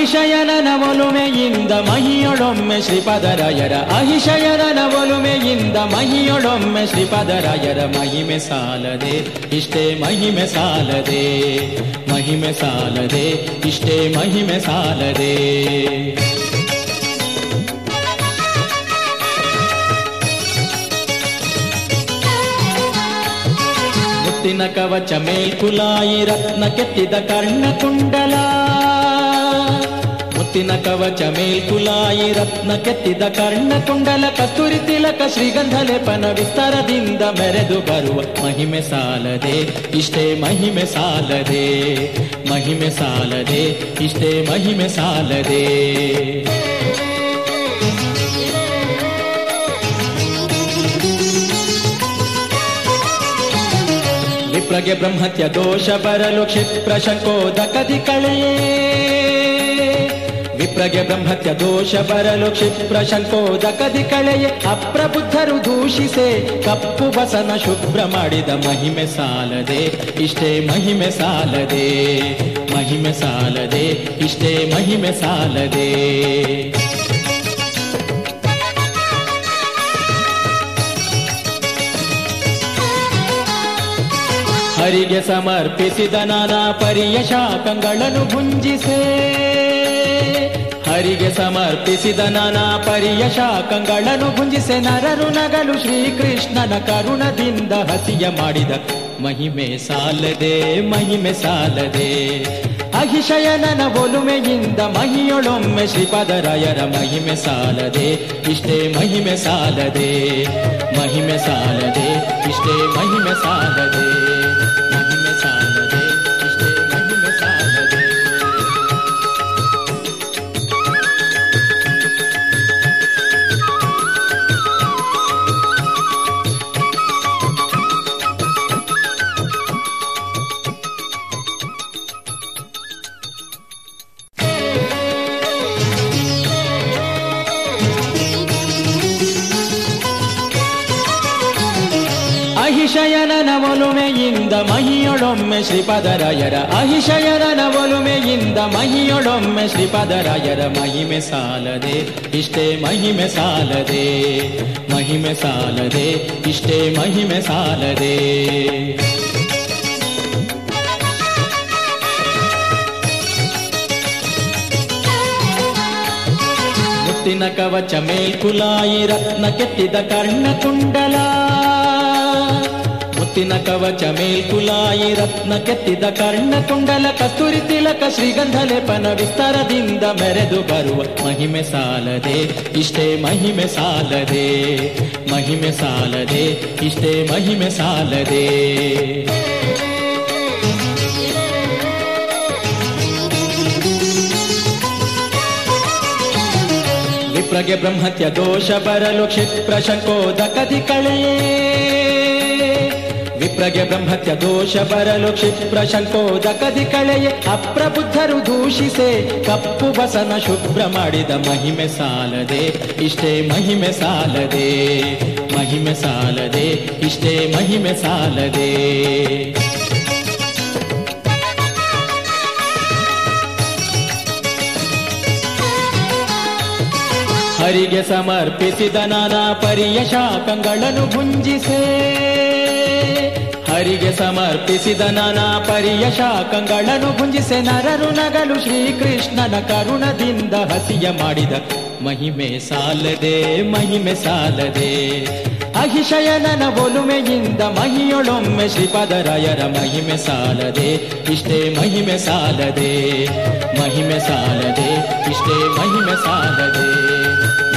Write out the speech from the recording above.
ಅಹಿಶಯನನ ಒಲುಮೆಯಿಂದ ಮಹಿಯೊಳೊಮ್ಮೆ ಶ್ರೀಪದರಾಯರ ಅಹಿಶಯನನ ಒಲುಮೆಯಿಂದ ಮಹಿಯೊಳೊಮ್ಮೆ ಶ್ರೀಪದರಾಯರ ಮಹಿಮೆ ಸಾಲದೆ ಇಷ್ಟೇ ಮಹಿಮೆ ಸಾಲದೆ ಮಹಿಮೆ ಸಾಲದೆ ಇಷ್ಟೇ ಮಹಿಮೆ ಸಾಲದೆ ಮುತ್ತಿನ ಕವಚ ಮೇಲ್ಕುಲಾಯಿ ರತ್ನ ಕೆತ್ತಿದ ಕರ್ಣ ಕುಂಡಲ ಮುತ್ತಿನ ಕವಚ ಮೇಲ್ಕುಲಾಯಿ ರತ್ನ ಕೆತ್ತಿದ ಕರ್ಣ ಕುಂಡಲ ಕಸ್ತೂರಿ ತಿಲಕ ಶ್ರೀಗಂಧ ಲೇಪನ ವಿಸ್ತಾರದಿಂದ ಮೆರೆದು ಬರುವ ಮಹಿಮೆ ಸಾಲದೆ ಇಷ್ಟೇ ಮಹಿಮೆ ಸಾಲದೆ ಮಹಿಮೆ ಸಾಲದೆ ಇಷ್ಟೇ ಮಹಿಮೆ ಸಾಲದೆ ವಿಪ್ರಗೆ ಬ್ರಹ್ಮತ್ಯ ದೋಷ ಬರಲು ಕ್ಷಿಪ್ರ ಶಂಕೋದಕದಿ ಕಳೆಯೇ ವಿಪ್ರಗೆ ಬ್ರಹ್ಮತ್ಯ ದೋಷ ಬರಲು ಕ್ಷಿಪ್ರ ಶಂಕೋದಕದಿ ಕಳೆಯೇ ಅಪ್ರಬುದ್ಧರು ದೂಷಿಸೆ ಕಪ್ಪು ಬಸನ ಶುಭ್ರ ಮಾಡಿದ ಮಹಿಮೆ ಸಾಲದೆ ಇಷ್ಟೇ ಮಹಿಮೆ ಸಾಲದೆ ಮಹಿಮೆ ಸಾಲದೆ ಇಷ್ಟೇ ಮಹಿಮೆ ಸಾಲದೆ ಹರಿಗೆ ಸಮರ್ಪಿಸಿದ ನಾನಾ ಪರಿಯ ಶಾಖಗಳನ್ನು ಭುಂಜಿಸೆ ಹರಿಗೆ ಸಮರ್ಪಿಸಿದ ನಾನಾ ಪರಿಯ ಶಾಖಗಳನ್ನು ಭುಂಜಿಸೆ ನರರು ನಗಲು ಶ್ರೀಕೃಷ್ಣನ ಕರುಣದಿಂದ ಹಸಿಯ ಮಾಡಿದ ಮಹಿಮೆ ಸಾಲದೆ ಮಹಿಮೆ ಸಾಲದೆ ಅಹಿಶಯನನ ಒಲುಮೆಯಿಂದ ಮಹಿಯೊಳೊಮ್ಮೆ ಶ್ರೀಪದರಾಯರ ಮಹಿಮೆ ಸಾಲದೆ ಇಷ್ಟೇ ಮಹಿಮೆ ಸಾಲದೆ ಮಹಿಮೆ ಸಾಲದೆ ಇಷ್ಟೇ ಮಹಿಮೆ ಸಾಲದೆ ಮಹಿಮೆ ಸಾಲದೆ ಇಷ್ಟೇ ಮಹಿಮೆ ಸಾಲದೆ ಅಹಿಶಯನನ ಒಲುಮೆಯಿಂದ ಮಹಿಯೊಳೊಮ್ಮೆ ಶ್ರೀಪದರಾಯರ ಅಹಿಶಯನನ ಒಲುಮೆಯಿಂದ ಮಹಿಯೊಳೊಮ್ಮೆ ಶ್ರೀಪದರಾಯರ ಮಹಿಮೆ ಸಾಲದೆ ಇಷ್ಟೇ ಮಹಿಮೆ ಸಾಲದೆ ಮಹಿಮೆ ಸಾಲದೆ ಇಷ್ಟೇ ಮಹಿಮೆ ಸಾಲದೆ ಮುತ್ತಿನ ಕವಚ ಮೇಲ್ಕುಲಾಯಿ ರತ್ನ ಕೆತ್ತಿದ ಕರ್ಣ ಕುಂಡಲ ಮುತ್ತಿನ ಕವಚ ಮೇಲ್ಕುಲಾಯಿ ರತ್ನ ಕೆತ್ತಿದ ಕರ್ಣ ಕುಂಡಲ ಕಸ್ತೂರಿ ತಿಲಕ ಶ್ರೀಗಂಧ ಲೇಪನ ವಿಸ್ತಾರದಿಂದ ಮೆರೆದು ಬರುವ ಮಹಿಮೆ ಸಾಲದೆ ಇಷ್ಟೇ ಮಹಿಮೆ ಸಾಲದೆ ಮಹಿಮೆ ಸಾಲದೆ ಇಷ್ಟೇ ಮಹಿಮೆ ಸಾಲದೆ ವಿಪ್ರಗೆ ಬ್ರಹ್ಮತ್ಯ ದೋಷ ಬರಲು ಕ್ಷಿಪ್ರ ಶಂಕೋದಕದಿ ಕಳೆಯೇ ವಿಪ್ರಗೆ ಬ್ರಹ್ಮತ್ಯ ದೋಷ ಬರಲು ಕ್ಷಿಪ್ರ ಶಂಕೋದಕದಿ ಕಳೆಯೇ ಅಪ್ರಬುದ್ಧರು ದೂಷಿಸೆ ಕಪ್ಪು ಬಸನ ಶುಭ್ರ ಮಾಡಿದ ಮಹಿಮೆ ಸಾಲದೆ ಇಷ್ಟೇ ಮಹಿಮೆ ಸಾಲದೆ ಮಹಿಮೆ ಸಾಲದೆ ಇಷ್ಟೇ ಮಹಿಮೆ ಸಾಲದೆ ಹರಿಗೆ ಸಮರ್ಪಿಸಿದ ನಾನಾ ಪರಿಯ ಶಾಖಗಳನ್ನು ಭುಂಜಿಸೆ ಹರಿಗೆ ಸಮರ್ಪಿಸಿದ ನಾನಾ ಪರಿಯ ಶಾಖಗಳನ್ನು ಭುಂಜಿಸೆ ನರರು ನಗಲು ಶ್ರೀಕೃಷ್ಣನ ಕರುಣದಿಂದ ಹಸಿಯ ಮಾಡಿದ ಮಹಿಮೆ ಸಾಲದೆ ಮಹಿಮೆ ಸಾಲದೆ ಅಹಿಶಯನನ ಒಲುಮೆಯಿಂದ ಮಹಿಯೊಳೊಮ್ಮೆ ಶ್ರೀಪದರಾಯರ ಮಹಿಮೆ ಸಾಲದೆ ಇಷ್ಟೇ ಮಹಿಮೆ ಸಾಲದೆ ಮಹಿಮೆ ಸಾಲದೆ ಇಷ್ಟೇ ಮಹಿಮೆ ಸಾಲದೆ